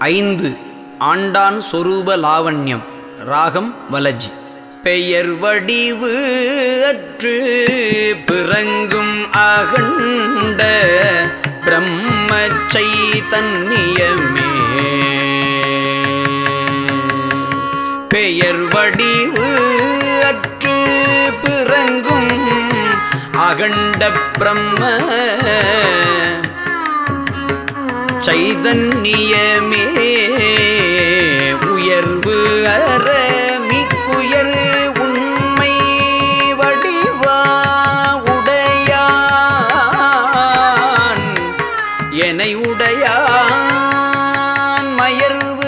ஐந்து ஆண்டான் சொரூப லாவண்யம் ராகம் வலஜி பெயர் வடிவு அற்று பிறங்கும் அகண்ட பிரம்ம சைதன்யமே பெயர் வடிவு அற்று பிறங்கும் அகண்ட பிரம்ம சைதன்யமே உயர்வு அற மிக்குயர் உண்மை வடிவா உடையான் எனை உடையான் மயர்வு